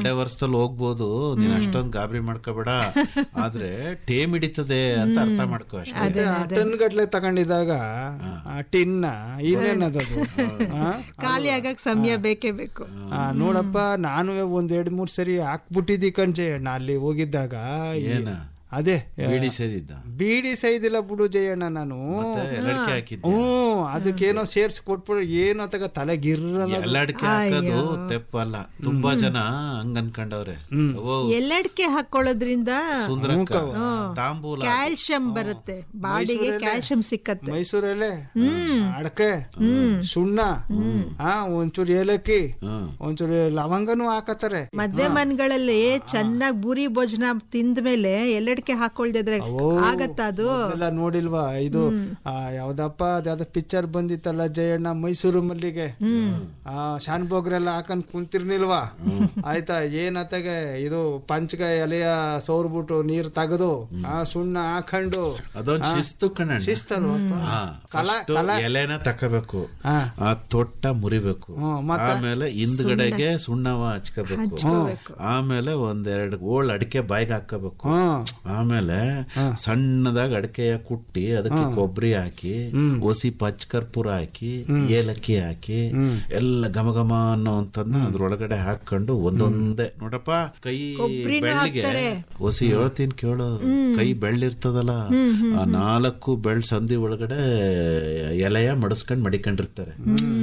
ಎರಡೇ ವರ್ಷದಲ್ಲಿ ಹೋಗ್ಬೋದು ನೀನ್ ಅಷ್ಟೊಂದ್ ಗಾಬರಿ ಮಾಡ್ಕೋಬೇಡ ಆದ್ರೆ ಟೇಮ್ ಹಿಡಿತದೆ ಅಂತ ಅರ್ಥ ಮಾಡ್ಕೋ ಅಷ್ಟೇ ಟನ್ ಗಟ್ಲೆ ತಗೊಂಡಿದ್ದಾಗ ಆ ಟಿನ್ನ ಇನ್ನೇನದದು ಆ? ಖಾಲಿ ಆಗಕ್ ಸಮಯ ಬೇಕೇ ಬೇಕು ಆ, ನೋಡಪ್ಪ ನಾನು ಒಂದ್ ಎರಡ್ ಮೂರ್ ಸರಿ ಹಾಕ್ಬಿಟ್ಟಿದ್ದಿ ಕಣ್ಜೆ ನಾ ಅಲ್ಲಿ ಹೋಗಿದ್ದಾಗ ಈ- ಏನ? ಅದೇ ಬೀಡಿ ಸೇದಿದ್ದ ಬೀಡಿ ಸೈದಿಲ್ಲ ಬಿಡು ಜಯಣ್ಣ ನಾನು ಎಲ್ಲಡಿಕೆ ಹಾಕಿದ್ದೆ ಹ್ಮ್ ಅದಕ್ಕೇನೋ ಸೇರ್ಸಿ ಕೊಟ್ಬಿಡು ಏನೋ ತಗ ತಲೆ ಗಿರ್ರಲ್ಲ ಎಲ್ಲಡಿಕೆ ಹಾಕೋದು ತೆಪ್ಪಲ್ಲ ತುಂಬಾ ಜನ ಹಂಗ ಅನ್ಕೊಂಡವ್ರೆ ಓ ಎಲ್ಲಡ್ಕೆ ಹಾಕೊಳ್ಳೋದ್ರಿಂದ ಸುಂದರಕ್ಕ ತಾಂಬೂಲ ಕ್ಯಾಲ್ಸಿಯಂ ಬರುತ್ತೆ ಬಾಡಿಗೆ ಕ್ಯಾಲ್ಸಿಯಂ ಸಿಕ್ಕತ್ತೆ ಮೈಸೂರಲ್ಲೇ ಅಡಕೆ ಸುಣ್ಣ ಆ ಒಂಚೂರು ಏಲಕ್ಕಿ ಹ್ಮ್ ಒಂಚೂರು ಲವಂಗನೂ ಹಾಕತ್ತಾರೆ ಮದ್ವೆ ಮನ್ಗಳಲ್ಲಿ ಚೆನ್ನಾಗ್ ಬೂರಿ ಭೋಜನ ತಿಂದ್ಮೇಲೆ ಎಲ್ಲಡ್ಕೆ ಹಾಕೊಳ್ದಿದ್ರೆ ಆಗತ್ತ ಅದು ಎಲ್ಲ ನೋಡಿಲ್ವಾ ಇದು ಆ, ಯಾವ್ದಪ್ಪ ಅದ್ಯಾವ್ದೋ ಪಿಕ್ಚರ್ ಬಂದಿತ್ತಲ್ಲ ಜಯಣ್ಣ ಮೈಸೂರು ಮಲ್ಲಿಗೆ ಆ ಶಾನ್ಭೋಗ್ರೆಲ್ಲ ಹಾಕೊಂಡ್ ಕುಂತಿರ್ನಿಲ್ವಾ ಆಯ್ತಾ ಏನತ್ತಾಗೆ ಇದು ಪಂಚಕಾಯಿ ಎಲೆಯ ಸೋರ್ಬಿಟ್ಟು ನೀರ್ ತೆಗೆದು ಆ ಸುಣ್ಣ ಹಾಕೊಂಡು ಅದೊಂದ್ ಶಿಸ್ತು ಕಣ ಶಿಸ್ತಲ್ವಪ್ಪ ಹಾ, ಕಲ first ಕಲ ಎಲೆನ ತಕೋಬೇಕು ಹಾ. ಆ ತೊಟ್ಟ ಮುರಿಬೇಕು ಹ್ಮ್, ಮತ್ತೆ? ಆಮೇಲೆ ಹಿಂದ್ಗಡೆಗೆ ಸುಣ್ಣವ ಹಚ್ಕೋಬೇಕು ಆಮೇಲೆ ಒಂದೆರಡು ಓಳ್ ಅಡಿಕೆ ಬಾಯ್ಗೆ ಹಾಕೋಬೇಕು ಹ್ಮ್ ಆಮೇಲೆ ಸಣ್ಣದಾಗಿ ಅಡಿಕೆಯ ಕುಟ್ಟಿ ಅದಕ್ಕೆ ಕೊಬ್ಬರಿ ಹಾಕಿ ಒಸಿ ಪಚ್ ಕರ್ಪೂರ ಹಾಕಿ ಏಲಕ್ಕಿ ಹಾಕಿ ಎಲ್ಲ ಘಮ ಘಮ ಅನ್ನೋಂತದ್ನ ಅದ್ರೊಳಗಡೆ ಹಾಕೊಂಡು ಒಂದೊಂದೇ ನೋಡಪ್ಪ ಕೈ ಬೆಳ್ಳಿಗೆ ಒಸಿ ಹೇಳ್ತೀನಿ ಕೇಳು ಕೈ ಬೆಳ್ಳಿರ್ತದಲ್ಲ ಆ ನಾಲ್ಕು ಬೆಳ್ ಸಂಧಿ ಒಳಗಡೆ ಎಲೆಯ ಮಡಸ್ಕೊಂಡ್ ಮಡಿಕೊಂಡಿರ್ತಾರೆ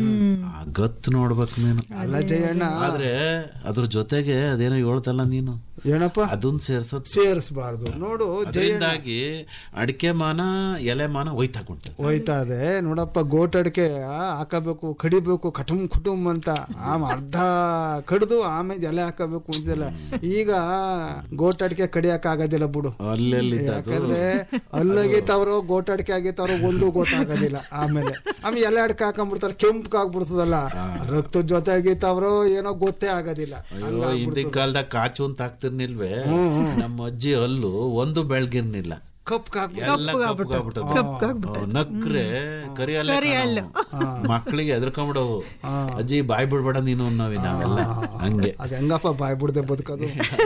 ಆ ಗತ್ತು ನೋಡ್ಬೇಕು ನೀನು ಅಲ್ಲ ಜಯಣ್ಣ ಆದ್ರೆ ಅದ್ರ ಜೊತೆಗೆ ಅದೇನೋ ಹೇಳ್ದಲ್ಲ ನೀನು ಏನಪ್ಪ ಅದನ್ನ ಸೇರ್ಸೋದ್ ಸೇರಿಸಬಾರ್ದು ನೋಡು ಅದರಿಂದಾಗಿ ಅಡಿಕೆ ಮಾನ ಎಲೆ ಮಾನ ಒಯ್ತಾಕೊಂಟದ ಹೋಯ್ತಾ ಇದೆ ನೋಡಪ್ಪ ಗೋಟ್ ಅಡಿಕೆ ಆ, ಹಾಕಬೇಕು ಕಡಿಬೇಕು ಕಟುಮ್ ಕುಟುಂಬ ಅಂತ ಆಮ್ ಅರ್ಧ ಕಡ್ದು ಆಮೇಲೆ ಎಲೆ ಹಾಕಬೇಕು ಅಂತಿಲ್ಲ ಈಗ ಗೋಟ್ ಅಡಿಕೆ ಕಡಿಯಕ್ ಆಗೋದಿಲ್ಲ ಬಿಡು ಅಲ್ಲೆಲ್ಲಿ ಯಾಕಂದ್ರೆ ಅಲ್ಲಗೈತವ್ರು ಗೋಟ್ ಅಡಿಕೆ ಆಗೈತವ್ರು ಒಂದು ಗೊತ್ತಾಗೋದಿಲ್ಲ ಆಮೇಲೆ ಆಮೇಲೆ ಎಲೆ ಅಡಿಕೆ ಹಾಕೊಂಡ್ಬಿಡ್ತಾರೆ ಕೆಂಪು ಆಗ್ಬಿಡ್ತದಲ್ಲ ರಕ್ತದ ಜೊತೆ ಆಗೈತವ್ರು ಏನೋ ಗೊತ್ತೇ ಆಗೋದಿಲ್ಲ ಅಯ್ಯೋ ಹಿಂದಿನ ಕಾಲದಾಗ ಕಾಚು ಅಂತ ಹಾಕ್ತಿರ್ನಿಲ್ವೇ ನಮ್ಮ ಅಜ್ಜಿ ಹಲ್ಲು ಒಂದು ಬೆಳ್ಗಿರ್ನಿಲ್ಲ ಕಪ್ ಎಲ್ಲ ಕಪ್ಪಗಾಗ್ಬಿಟ್ಟವು ನಕ್ರೆ ಕರಿ ಅಲ್ಲ ಮಕ್ಕಳಿಗೆ ಎದ್ರಕೊಂಬಿಡವು ಅಜ್ಜಿ ಬಾಯ್ ಬಿಡ್ಬೇಡ ನೀನು ಅನ್ನೋವಿ ನಾವೆಲ್ಲ ಹಂಗೆ ಅದ್ ಹೆಂಗಪ್ಪ ಬಾಯ್ ಬಿಡ್ದೆ ಬದುಕೋದು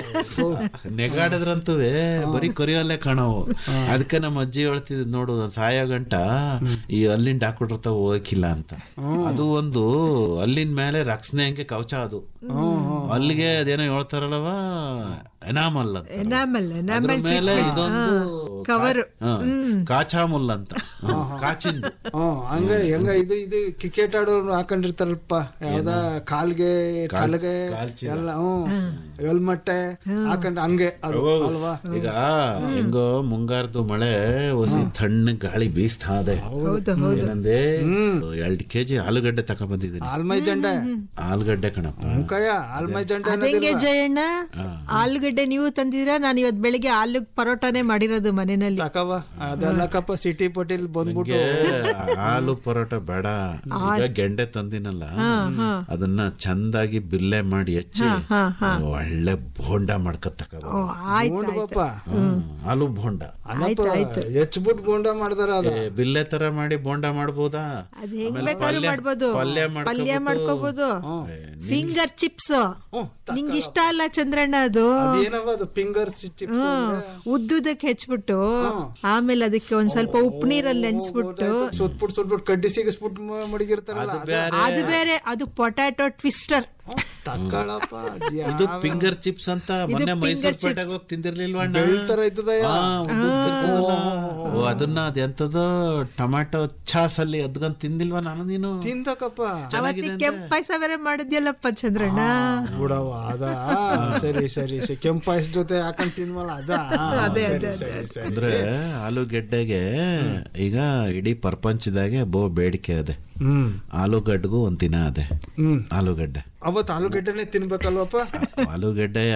ನೆಗಾಡಿದ್ರಂತೂ ಬರೀ ಕರಿಯಲ್ಲೇ ಕಾಣವು ಅದಕ್ಕೆ ನಮ್ಮ ಅಜ್ಜಿ ಹೇಳ್ತಿದ್ ನೋಡು ನಾನ್ ಸಾಯೋ ಗಂಟ ಈ ಅಲ್ಲಿಂದ ಹಾಕೊಟ್ಟಿರ್ತಾವ ಹೋಗಿಲ್ಲ ಅಂತ ಅದು ಒಂದು ಅಲ್ಲಿನ ಮೇಲೆ ರಕ್ಷಣೆ ಹಂಗೆ ಕವಚ ಅದು ಅಲ್ಲಿಗೆ ಅದೇನೋ ಹೇಳ್ತಾರಲ್ಲವ ಎನಾಮಲ್ ಅಂತ ಎನಾಮಲ್ ಅದ್ರ ಎನಾಮಲ್ ಮೇಲೆ ಇದೊಂದು ಕವರ್ ಹಾ, ಕಾಚಾಮುಲ್ ಅಂತ ಕಾಚಿಂದು ಹ್ಮ್ ಹಂಗ ಹೆಂಗ ಇದು ಇದು ಕ್ರಿಕೆಟ್ ಆಡೋರು ಹಾಕೊಂಡಿರ್ತಾರಲ್ಪ ಯಾವ್ದ ಕಾಲ್ಗೆ ಕಾಲ್ಗೆ ಕಾಲ್ಚೀಲ. ಎಲ್ಲ ಹ್ಮ್ ಹೆಲ್ಮಟ್ಟೆ ಹಾಕೊಂಡ್ ಹಂಗೆ ಅದು ಅಲ್ವಾ ಈಗ ಹೆಂಗೋ ಮುಂಗಾರದು ಮಳೆ ಒಸಿ ತಣ್ಣ ಗಾಳಿ ಬೀಸ್ತಾ ಇದೆ ಹೌದು ಏನಂದೆ ಎರಡ್ ಕೆಜಿ ಆಲೂಗಡ್ಡೆ ತಕೊಂಡ್ಬಂದಿದ್ದೀನಿ ಆಲ್ಮೈ ಜಂಡೆ ಆಲೂಗಡ್ಡೆ ಕಣಪ್ಪ ಮುಖಯ ಆಲ್ಮೈ ಜಂಡೆ ಅದಂಗೆ ಜಯಣ್ಣ ಆಲೂಗಡ್ಡೆ ನೀವು ತಂದಿದ್ರ ನಾನು ಇವತ್ ಬೆಳಿಗ್ಗೆ ಆಲೂ ಪರೋಟಾನೇ ಮಾಡಿರೋದು ಮನೆಯಲ್ಲಿ ತಕವ ಅದೆಲ್ಲಕಪ್ಪ ಸಿಟಿ ಪಟೀಲ್ ಬಂದ್ಬಿಟ್ಟು ನಂಗೆ ಹಾಲು ಪರೋಟ ಬೇಡ ಈಗ ಗೆಂಡೆ ತಂದಿನಲ್ಲ ಅದನ್ನ ಚಂದಾಗಿ ಬಿಲ್ಲೆ ಮಾಡಿ ಹೆಚ್ಚಿ ಒಳ್ಳೆ ಬೋಂಡ ಮಾಡ್ಕತ್ ತಕೋ ಆಯ್ತು ನೋಡ್ಬಪ್ಪ ಹಾಲು ಬೋಂಡ ಅಲ್ಲಪ್ಪ ಹೆಚ್ಚ್ಬಿಟ್ಟು ಬೋಂಡ ಮಾಡ್ದಾರ ಅದ ಏ, ಬಿಲ್ಲೆ ತರ ಮಾಡಿ ಬೋಂಡ ಮಾಡ್ಬೋದಾ ಅದ್ ಹೆಂಗ್ ಆಮೇಲೆ ಬೇಕಾದ್ರೂ ಪಲ್ಯ- ಮಾಡ್ಬೋದು ಪಲ್ಯ ಪಲ್ಯ ಮಾಡ್ಕೋಬಹುದು ಫಿಂಗರ್ ಚಿಪ್ಸ್ ನಿಂಗೆ ಇಷ್ಟ ಅಲ್ಲ ಚಂದ್ರಣ್ಣ ಅದು ಅದೇನವ ಅದು ಫಿಂಗರ್ ಚಿಪ್ಸ್ ಉದ್ದುದಕ್ಕೆ ಹೆಚ್ಚಿಬಿಟ್ಟು ಆಮೇಲೆ ಅದಕ್ಕೆ ಒಂದ್ ಸ್ವಲ್ಪ ಉಪ್ಪು ನೀರಲ್ಲಿ ನೆನ್ಸ್ಬಿಟ್ಟು ಸುತ್ಬಿಟ್ಟು ಸುತ್ಬಿಟ್ಟು ಕಡ್ಡಿ ಸಿಗಿಸ್ಬಿಟ್ಟು ಮ- ಮಡಗಿರ್ತಾರಲ್ಲ ಅದು- ಬೇರೆ ಅದು ಬೇರೆ ಅದು ಪೊಟ್ಯಾಟೊ ಟ್ವಿಸ್ಟರ್ ಹ್ಮ್, ತಕ್ಕಳಪ್ಪ ಅದ್ ಯಾ- ಇದು ಫಿಂಗರ್ ಚಿಪ್ಸ್ ಅಂತ ಮೊನ್ನೆ ಮೈಸೂರು ಪೇಟೆಗೆ ಹೋಗಿ ತಿಂದಿರ್ಲಿಲ್ವಾ ಅಣ್ಣ? ತರ ಇದ್ದದಯ್ಯ. ಆ, ಉದ್ದುದ್ ಇರ್ತದಲ್ಲ. ಓ, ಅದನ್ನ ಅದೆಂತದೋ ಟೊಮ್ಯಾಟೊ ಛಾಸ್ ಅಲ್ಲಿ ಅದ್ಕೊಂಡ್ ತಿಂದಿಲ್ವಾ ನಾನು ನೀನು ತಿಂದಕಪ್ಪ ಅವತ್ತಿ ಕೆಂಪ್ ಪಾಯಸ ಬೇರೆ ಮಾಡಿದ್ಯಲ್ಲಪ್ಪ ಚಂದ್ರಣ್ಣ ಬಿಡವ ಅದ ಸರಿ ಸರಿ ಸರಿ ಕೆಂಪು ಪಾಯಸ ಜೊತೆ ಹಾಕೊಂಡ್ ತಿನ್ವಲ್ಲ ಅದ ಸರಿ ಸರಿ ಸರಿ ಅಂದ್ರೆ ಆಲೂಗೆಡ್ಡೆಗೆ ಈಗ ಇಡೀ ಪ್ರಪಂಚದಾಗೆ ಬೋ ಬೇಡಿಕೆ ಅದೆ ಹ್ಮ್ ಆಲೂಗಡ್ಡೆಗೂ ಒಂದ್ ದಿನ ಅದೆ ಹ್ಮ್ ಆಲೂಗಡ್ಡೆ ಅವತ್ ಆಲೂಗಡ್ಡೆನೆ ತಿನ್ಬೇಕಲ್ವಪ್ಪ ಆಲೂಗೆಡ್ಡೆಯ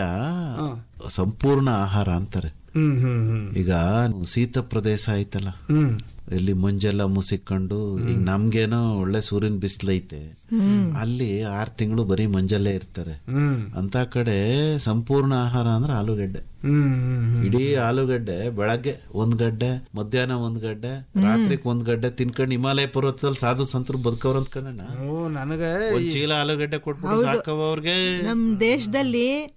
ಸಂಪೂರ್ಣ ಆಹಾರ ಅಂತಾರೆ ಹ್ಮ್ ಹ್ಮ್ ಹ್ಮ್ ಈಗ ಶೀತ ಪ್ರದೇಶ ಆಯ್ತಲ್ಲ ಹ್ಮ್ ಇಲ್ಲಿ ಮಂಜೆಲ್ಲ ಮುಸಿಕೊಂಡು ಈಗ ನಮ್ಗೇನೋ ಒಳ್ಳೆ ಸೂರ್ಯನ ಬಿಸಿಲೈತೆ ಅಲ್ಲಿ ಆರ್ ತಿಂಗಳು ಬರೀ ಮಂಜಲ್ಲೇ ಇರ್ತಾರೆ ಹ್ಮ್ ಅಂತ ಕಡೆ ಸಂಪೂರ್ಣ ಆಹಾರ ಅಂದ್ರೆ ಆಲೂಗಡ್ಡೆ ಹ್ಮ್ ಹ್ಮ್ ಹ್ಮ್ ಇಡೀ ಆಲೂಗಡ್ಡೆ ಬೆಳಗ್ಗೆ ಒಂದ್ ಗಡ್ಡೆ ಮಧ್ಯಾಹ್ನ ಒಂದ್ ಗಡ್ಡೆ ರಾತ್ರಿಗ್ ಒಂದ್ ಗಡ್ಡೆ ತಿನ್ಕೊಂಡು ಹಿಮಾಲಯ ಪರ್ವತದಲ್ಲಿ ಸಾಧು ಸಂತರು ಬದುಕವ್ರ ಅಂದ್ಕೊಂಡ ಓ ನನಗೆ ಒಂದ್ ಚೀಲ ಆಲೂಗಡ್ಡೆ ಕೊಟ್ಬಿಟ್ಟು ಸಾಕವ ಅವ್ರಿಗೆ ನಮ್ ದೇಶದಲ್ಲಿ